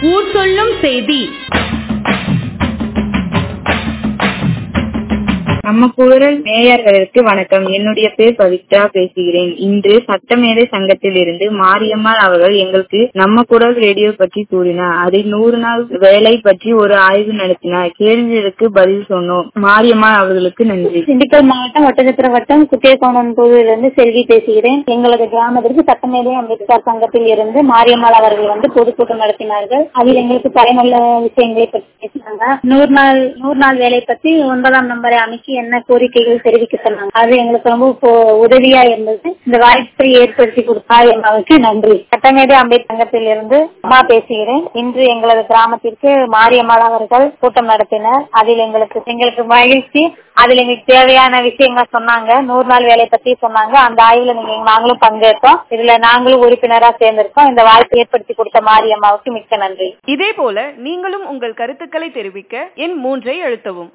ஊர் சொல்லும் செய்தி நம்ம குரல் நேயர்களுக்கு வணக்கம் என்னுடைய பேர் பவித்ரா பேசுகிறேன் இன்று சட்டமேதை சங்கத்தில் இருந்து மாரியம்மாள் அவர்கள் எங்களுக்கு நம்ம குரல் ரேடியோ பற்றி கூறினார் அதில் நூறு நாள் வேலை பற்றி ஒரு ஆய்வு நடத்தினார் கேள்விகளுக்கு பதில் சொன்னோம் மாரியம்மாள் அவர்களுக்கு நன்றி திண்டுக்கல் மாவட்டம் ஒட்டச்சத்திர வட்டம் குட்டியக்கோணம் கோவிலிருந்து செல்வி பேசுகிறேன் எங்களது கிராமத்திற்கு சட்டமேதை அம்பேத்கர் சங்கத்தில் இருந்து மாரியம்மாள் அவர்கள் வந்து பொதுக்கூட்டம் நடத்தினார்கள் அதில் எங்களுக்கு பயனுள்ள விஷயங்களை பற்றி பேசினாங்க நூறு நாள் நூறு நாள் வேலை பற்றி ஒன்பதாம் நம்பரை அமைக்க என்ன கோரிக்கைகள் தெரிவிக்க சொன்னாங்க அது எங்களுக்கு ரொம்ப உ- உதவியா இருந்தது இந்த வாய்ப்பை ஏற்படுத்தி கொடுத்தா எங்களுக்கு நன்றி சட்டமேதை அம்பேத்கர் சங்கத்தில் இருந்து அம்மா பேசுகிறேன் இன்று எங்களது கிராமத்திற்கு மாரியம்மாள் அவர்கள் கூட்டம் நடத்தினர் அதில் எங்களுக்கு எங்களுக்கு மகிழ்ச்சி அதில் எங்களுக்கு தேவையான விஷயங்கள் சொன்னாங்க நூறு நாள் வேலை பத்தி சொன்னாங்க அந்த ஆய்வுல நீங்க நாங்களும் பங்கேற்றோம் இதுல நாங்களும் உறுப்பினரா சேர்ந்திருக்கோம் இந்த வாய்ப்பை ஏற்படுத்தி கொடுத்த மாரியம்மாவுக்கு மிக்க நன்றி இதே போல நீங்களும் உங்கள் கருத்துக்களை தெரிவிக்க எண் மூன்றை அழுத்தவும்